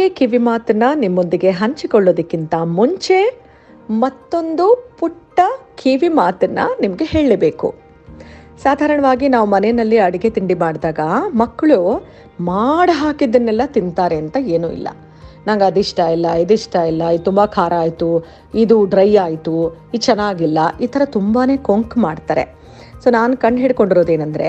ಅಡುಗೆ ಕಿವಿ ಮಾತನ್ನ ನಿಮ್ಮೊಂದಿಗೆ ಹಂಚಿಕೊಳ್ಳೋದಕ್ಕಿಂತ ಮುಂಚೆ ಮತ್ತೊಂದು ಪುಟ್ಟ ಕಿವಿ ಮಾತನ್ನ ನಿಮಗೆ ಹೇಳಲೇಬೇಕು ಸಾಧಾರಣವಾಗಿ ನಾವು ಮನೆಯಲ್ಲಿ ಅಡುಗೆ ತಿಂಡಿ ಮಾಡಿದಾಗ ಮಕ್ಕಳು ಮಾಡಿ ಹಾಕಿದ್ದನ್ನೆಲ್ಲ ತಿಂತಾರೆ ಅಂತ ಏನೂ ಇಲ್ಲ ನಂಗೆ ಅದಿಷ್ಟ ಇಲ್ಲ ಇದಿಷ್ಟ ಇಲ್ಲ ಇದು ತುಂಬ ಖಾರ ಆಯಿತು ಇದು ಡ್ರೈ ಆಯಿತು ಇದು ಚೆನ್ನಾಗಿಲ್ಲ ಈ ಥರ ತುಂಬಾ ಕೊಂಕ್ ಮಾಡ್ತಾರೆ ಸೊ ನಾನು ಕಂಡು ಹಿಡ್ಕೊಂಡಿರೋದೇನೆಂದರೆ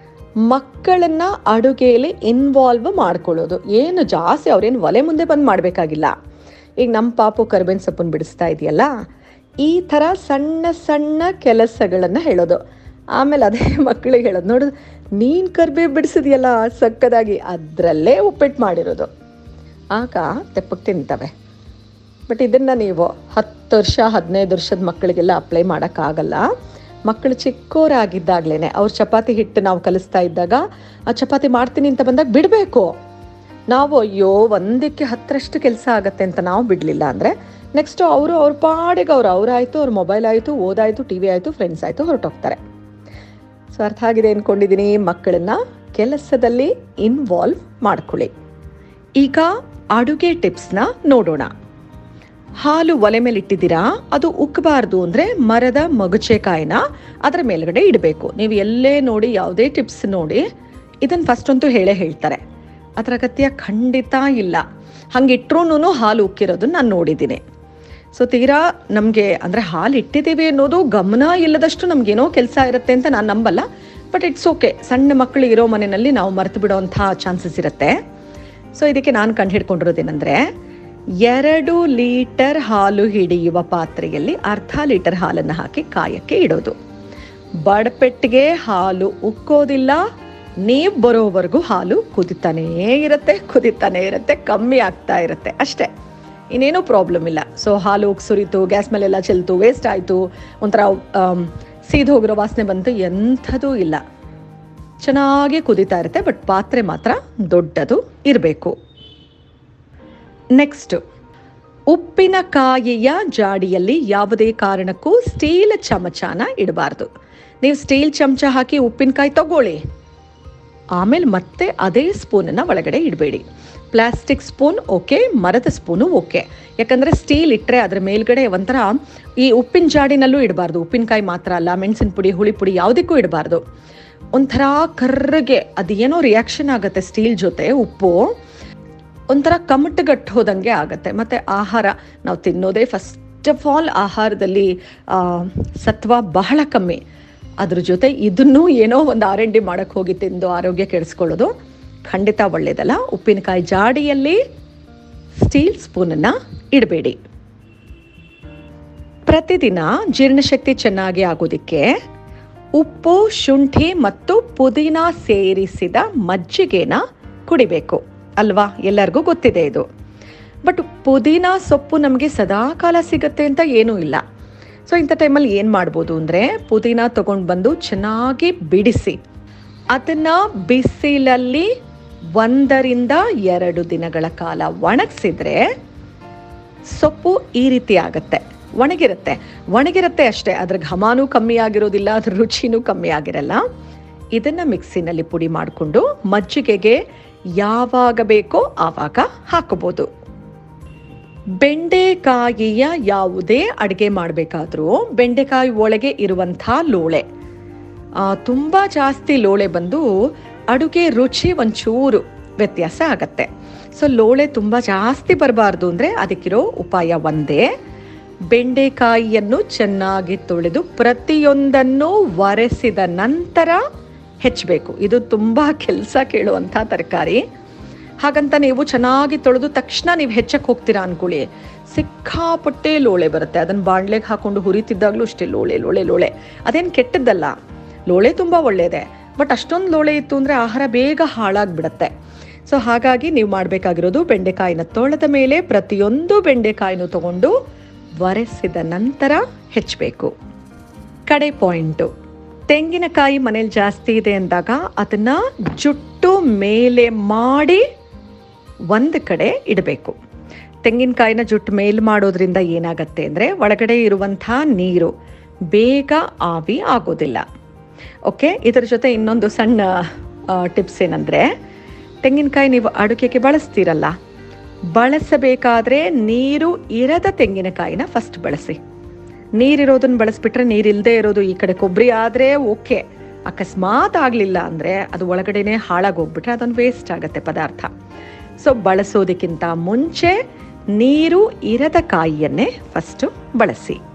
ಮಕ್ಕಳನ್ನ ಅಡುಗೆಯಲ್ಲಿ ಇನ್ವಾಲ್ವ್ ಮಾಡ್ಕೊಳ್ಳೋದು ಏನು ಜಾಸ್ತಿ ಅವ್ರೇನು ಒಲೆ ಮುಂದೆ ಬಂದು ಮಾಡಬೇಕಾಗಿಲ್ಲ ಈಗ ನಮ್ಮ ಪಾಪು ಕರ್ಬೇವಿನ ಸೊಪ್ಪನ್ನು ಬಿಡಿಸ್ತಾ ಇದೆಯಲ್ಲ ಈ ಥರ ಸಣ್ಣ ಸಣ್ಣ ಕೆಲಸಗಳನ್ನು ಹೇಳೋದು ಆಮೇಲೆ ಅದೇ ಮಕ್ಕಳಿಗೆ ಹೇಳೋದು ನೋಡು ನೀನು ಕರ್ಬೇವು ಬಿಡಿಸಿದ್ಯಲ್ಲ ಸಕ್ಕದಾಗಿ ಅದರಲ್ಲೇ ಉಪ್ಪಿಟ್ಟು ಮಾಡಿರೋದು ಆಗ ತೆಪ್ಪಕ್ಕೆ ತಿಂತವೆ ಬಟ್ ಇದನ್ನು ನೀವು ಹತ್ತು ವರ್ಷ ಹದಿನೈದು ವರ್ಷದ ಮಕ್ಕಳಿಗೆಲ್ಲ ಅಪ್ಲೈ ಮಾಡೋಕ್ಕಾಗಲ್ಲ ಮಕ್ಕಳು ಚಿಕ್ಕೋರಾಗಿದ್ದಾಗಲೇ ಅವ್ರ ಚಪಾತಿ ಹಿಟ್ಟು ನಾವು ಕಲಿಸ್ತಾ ಇದ್ದಾಗ ಆ ಚಪಾತಿ ಮಾಡ್ತೀನಿ ಅಂತ ಬಂದಾಗ ಬಿಡಬೇಕು ನಾವು ಅಯ್ಯೋ ಒಂದಕ್ಕೆ ಹತ್ತರಷ್ಟು ಕೆಲಸ ಆಗತ್ತೆ ಅಂತ ನಾವು ಬಿಡಲಿಲ್ಲ ಅಂದರೆ ನೆಕ್ಸ್ಟು ಅವರು ಅವ್ರ ಪಾಡಿಗೆ ಅವ್ರು ಅವರಾಯಿತು ಅವ್ರ ಮೊಬೈಲ್ ಆಯಿತು ಓದಾಯಿತು ಟಿ ವಿ ಆಯಿತು ಫ್ರೆಂಡ್ಸ್ ಆಯಿತು ಹೊರಟೋಗ್ತಾರೆ ಸೊ ಅರ್ಥ ಆಗಿದೆ ಅಂದ್ಕೊಂಡಿದ್ದೀನಿ ಮಕ್ಕಳನ್ನ ಕೆಲಸದಲ್ಲಿ ಇನ್ವಾಲ್ವ್ ಮಾಡ್ಕೊಳ್ಳಿ ಈಗ ಅಡುಗೆ ಟಿಪ್ಸ್ನ ನೋಡೋಣ ಹಾಲು ಒಲೆ ಮೇಲೆ ಇಟ್ಟಿದ್ದೀರಾ ಅದು ಉಕ್ಕಬಾರ್ದು ಅಂದರೆ ಮರದ ಮಗುಚೆಕಾಯಿನ ಅದರ ಮೇಲ್ಗಡೆ ಇಡಬೇಕು ನೀವು ಎಲ್ಲೇ ನೋಡಿ ಯಾವುದೇ ಟಿಪ್ಸ್ ನೋಡಿ ಇದನ್ನು ಫಸ್ಟ್ ಅಂತೂ ಹೇಳೇ ಹೇಳ್ತಾರೆ ಅದರ ಅಗತ್ಯ ಖಂಡಿತ ಇಲ್ಲ ಹಂಗಿಟ್ರೂ ಹಾಲು ಉಕ್ಕಿರೋದನ್ನ ನಾನು ನೋಡಿದ್ದೀನಿ ಸೊ ತೀರಾ ನಮಗೆ ಅಂದರೆ ಹಾಲು ಇಟ್ಟಿದ್ದೀವಿ ಅನ್ನೋದು ಗಮನ ಇಲ್ಲದಷ್ಟು ನಮಗೇನೋ ಕೆಲಸ ಇರುತ್ತೆ ಅಂತ ನಾನು ನಂಬಲ್ಲ ಬಟ್ ಇಟ್ಸ್ ಓಕೆ ಸಣ್ಣ ಮಕ್ಕಳು ಇರೋ ಮನೆಯಲ್ಲಿ ನಾವು ಮರೆತು ಬಿಡೋವಂಥ ಚಾನ್ಸಸ್ ಇರುತ್ತೆ ಸೊ ಇದಕ್ಕೆ ನಾನು ಕಂಡು ಹಿಡ್ಕೊಂಡಿರೋದೇನೆಂದರೆ ಎರಡು ಲೀಟರ್ ಹಾಲು ಹಿಡಿಯುವ ಪಾತ್ರೆಯಲ್ಲಿ ಅರ್ಧ ಲೀಟರ್ ಹಾಲನ್ನು ಹಾಕಿ ಕಾಯಕ್ಕೆ ಇಡೋದು ಬಡಪೆಟ್ಟಿಗೆ ಹಾಲು ಉಕ್ಕೋದಿಲ್ಲ ನೀವು ಬರೋವರೆಗೂ ಹಾಲು ಕುದಿತಾನೇ ಇರುತ್ತೆ ಕುದಿತಾನೇ ಇರುತ್ತೆ ಕಮ್ಮಿ ಆಗ್ತಾ ಇರುತ್ತೆ ಅಷ್ಟೇ ಇನ್ನೇನೂ ಪ್ರಾಬ್ಲಮ್ ಇಲ್ಲ ಸೊ ಹಾಲು ಸುರಿತು ಗ್ಯಾಸ್ ಮೇಲೆಲ್ಲ ಚೆಲ್ತು ವೇಸ್ಟ್ ಆಯಿತು ಒಂಥರ ಸೀದು ಹೋಗಿರೋ ವಾಸನೆ ಬಂತು ಎಂಥದೂ ಇಲ್ಲ ಚೆನ್ನಾಗಿ ಕುದಿತಾ ಇರುತ್ತೆ ಬಟ್ ಪಾತ್ರೆ ಮಾತ್ರ ದೊಡ್ಡದು ಇರಬೇಕು ನೆಕ್ಸ್ಟ್ ಉಪ್ಪಿನಕಾಯಿಯ ಜಾಡಿಯಲ್ಲಿ ಯಾವುದೇ ಕಾರಣಕ್ಕೂ ಸ್ಟೀಲ್ ಚಮಚನ ಇಡಬಾರ್ದು ನೀವು ಸ್ಟೀಲ್ ಚಮಚ ಹಾಕಿ ಉಪ್ಪಿನಕಾಯಿ ತಗೊಳ್ಳಿ ಆಮೇಲೆ ಮತ್ತೆ ಅದೇ ಸ್ಪೂನನ್ನು ಒಳಗಡೆ ಇಡಬೇಡಿ ಪ್ಲಾಸ್ಟಿಕ್ ಸ್ಪೂನ್ ಓಕೆ ಮರದ ಸ್ಪೂನು ಓಕೆ ಯಾಕಂದರೆ ಸ್ಟೀಲ್ ಇಟ್ಟರೆ ಅದರ ಮೇಲ್ಗಡೆ ಒಂಥರ ಈ ಉಪ್ಪಿನ ಜಾಡಿನಲ್ಲೂ ಇಡಬಾರ್ದು ಉಪ್ಪಿನಕಾಯಿ ಮಾತ್ರ ಅಲ್ಲ ಮೆಣಸಿನ ಪುಡಿ ಹುಳಿ ಪುಡಿ ಯಾವುದಕ್ಕೂ ಇಡಬಾರ್ದು ಒಂಥರ ಕರ್ರಗೆ ಅದೇನೋ ರಿಯಾಕ್ಷನ್ ಆಗುತ್ತೆ ಸ್ಟೀಲ್ ಜೊತೆ ಉಪ್ಪು ಒಂಥರ ಕಮಟಗಟ್ಟು ಹೋದಂಗೆ ಆಗುತ್ತೆ ಮತ್ತು ಆಹಾರ ನಾವು ತಿನ್ನೋದೇ ಫಸ್ಟ್ ಆಫ್ ಆಲ್ ಆಹಾರದಲ್ಲಿ ಆ, ಸತ್ವ ಬಹಳ ಕಮ್ಮಿ ಅದ್ರ ಜೊತೆ ಇದನ್ನೂ ಏನೋ ಒಂದು ಆರ್ ಎನ್ ಡಿ ಮಾಡೋಕ್ಕೆ ಹೋಗಿ ತಿಂದು ಆರೋಗ್ಯ ಕೆಡಿಸ್ಕೊಳ್ಳೋದು ಖಂಡಿತ ಒಳ್ಳೆಯದಲ್ಲ ಉಪ್ಪಿನಕಾಯಿ ಜಾಡಿಯಲ್ಲಿ ಸ್ಟೀಲ್ ಸ್ಪೂನನ್ನು ಇಡಬೇಡಿ ಪ್ರತಿದಿನ ಜೀರ್ಣಶಕ್ತಿ ಚೆನ್ನಾಗಿ ಆಗೋದಕ್ಕೆ ಉಪ್ಪು ಶುಂಠಿ ಮತ್ತು ಪುದೀನ ಸೇರಿಸಿದ ಮಜ್ಜಿಗೆನ ಕುಡಿಬೇಕು ಅಲ್ವಾ ಎಲ್ಲರಿಗೂ ಗೊತ್ತಿದೆ ಇದು ಬಟ್ ಪುದೀನ ಸೊಪ್ಪು ನಮಗೆ ಸದಾಕಾಲ ಸಿಗತ್ತೆ ಅಂತ ಏನೂ ಇಲ್ಲ ಸೊ ಇಂಥ ಟೈಮಲ್ಲಿ ಏನು ಮಾಡ್ಬೋದು ಅಂದರೆ ಪುದೀನ ತೊಗೊಂಡು ಬಂದು ಚೆನ್ನಾಗಿ ಬಿಡಿಸಿ ಅದನ್ನು ಬಿಸಿಲಲ್ಲಿ ಒಂದರಿಂದ ಎರಡು ದಿನಗಳ ಕಾಲ ಒಣಗಿಸಿದ್ರೆ ಸೊಪ್ಪು ಈ ರೀತಿ ಆಗತ್ತೆ ಒಣಗಿರುತ್ತೆ ಒಣಗಿರುತ್ತೆ ಅಷ್ಟೇ ಅದ್ರ ಘಮಾನೂ ಕಮ್ಮಿ ಆಗಿರೋದಿಲ್ಲ ಅದ್ರ ರುಚಿನೂ ಕಮ್ಮಿ ಆಗಿರಲ್ಲ ಇದನ್ನ ಮಿಕ್ಸಿನಲ್ಲಿ ಪುಡಿ ಮಾಡಿಕೊಂಡು ಮಜ್ಜಿಗೆಗೆ ಯಾವಾಗ ಬೇಕೋ ಆವಾಗ ಹಾಕೋಬೋದು ಬೆಂಡೆಕಾಯಿಯ ಯಾವುದೇ ಅಡುಗೆ ಮಾಡಬೇಕಾದ್ರೂ ಬೆಂಡೆಕಾಯಿ ಒಳಗೆ ಇರುವಂಥ ಲೋಳೆ ಆ, ತುಂಬ ಜಾಸ್ತಿ ಲೋಳೆ ಬಂದು ಅಡುಗೆ ರುಚಿ ಒಂಚೂರು ವ್ಯತ್ಯಾಸ ಆಗತ್ತೆ ಸೊ ಲೋಳೆ ತುಂಬ ಜಾಸ್ತಿ ಬರಬಾರ್ದು ಅಂದರೆ ಅದಕ್ಕಿರೋ ಉಪಾಯ ಒಂದೇ ಬೆಂಡೆಕಾಯಿಯನ್ನು ಚೆನ್ನಾಗಿ ತೊಳೆದು ಪ್ರತಿಯೊಂದನ್ನು ಒರೆಸಿದ ನಂತರ ಹೆಚ್ಚಬೇಕು ಇದು ತುಂಬ ಕೆಲಸ ಕೇಳುವಂಥ ತರಕಾರಿ ಹಾಗಂತ ನೀವು ಚೆನ್ನಾಗಿ ತೊಳೆದು ತಕ್ಷಣ ನೀವು ಹೆಚ್ಚಕ್ಕೆ ಹೋಗ್ತೀರಾ ಅನ್ಕೊಳ್ಳಿ ಸಿಕ್ಕಾಪಟ್ಟೆ ಲೋಳೆ ಬರುತ್ತೆ ಅದನ್ನು ಬಾಣ್ಲೆಗೆ ಹಾಕೊಂಡು ಹುರಿತಿದ್ದಾಗಲೂ ಅಷ್ಟೇ ಲೋಳೆ ಲೋಳೆ ಲೋಳೆ ಅದೇನು ಕೆಟ್ಟದ್ದಲ್ಲ ಲೋಳೆ ತುಂಬ ಒಳ್ಳೆಯದೇ ಬಟ್ ಅಷ್ಟೊಂದು ಲೋಳೆ ಇತ್ತು ಅಂದರೆ ಆಹಾರ ಬೇಗ ಹಾಳಾಗ್ಬಿಡತ್ತೆ ಸೊ ಹಾಗಾಗಿ ನೀವು ಮಾಡಬೇಕಾಗಿರೋದು ಬೆಂಡೆಕಾಯಿನ ತೊಳೆದ ಮೇಲೆ ಪ್ರತಿಯೊಂದು ಬೆಂಡೆಕಾಯಿನೂ ತಗೊಂಡು ಒರೆಸಿದ ನಂತರ ಹೆಚ್ಚಬೇಕು ಕಡೆ ಪಾಯಿಂಟು ತೆಂಗಿನಕಾಯಿ ಮನೇಲಿ ಜಾಸ್ತಿ ಇದೆ ಅಂದಾಗ ಅದನ್ನ ಜುಟ್ಟು ಮೇಲೆ ಮಾಡಿ ಒಂದು ಕಡೆ ಇಡಬೇಕು ತೆಂಗಿನಕಾಯಿನ ಜುಟ್ಟು ಮೇಲ್ ಮಾಡೋದ್ರಿಂದ ಏನಾಗತ್ತೆ ಅಂದರೆ ಒಳಗಡೆ ಇರುವಂಥ ನೀರು ಬೇಗ ಆವಿ ಆಗೋದಿಲ್ಲ ಓಕೆ ಇದರ ಜೊತೆ ಇನ್ನೊಂದು ಸಣ್ಣ ಟಿಪ್ಸ್ ಏನಂದರೆ ತೆಂಗಿನಕಾಯಿ ನೀವು ಅಡುಗೆಗೆ ಬಳಸ್ತೀರಲ್ಲ ಬಳಸಬೇಕಾದ್ರೆ ನೀರು ಇರದ ತೆಂಗಿನಕಾಯಿನ ಫಸ್ಟ್ ಬಳಸಿ ನೀರಿರೋದನ್ನ ಬಳಸ್ಬಿಟ್ರೆ ನೀರಿಲ್ಲದೆ ಇರೋದು ಈ ಕಡೆ ಕೊಬ್ಬರಿ ಆದರೆ ಓಕೆ ಅಕಸ್ಮಾತ್ ಆಗಲಿಲ್ಲ ಅಂದರೆ ಅದು ಒಳಗಡೆನೆ ಹಾಳಾಗೋಗ್ಬಿಟ್ರೆ ಅದೊಂದು ವೇಸ್ಟ್ ಆಗುತ್ತೆ ಪದಾರ್ಥ ಸೊ ಬಳಸೋದಕ್ಕಿಂತ ಮುಂಚೆ ನೀರು ಇರದ ಕಾಯಿಯನ್ನೇ ಫಸ್ಟು ಬಳಸಿ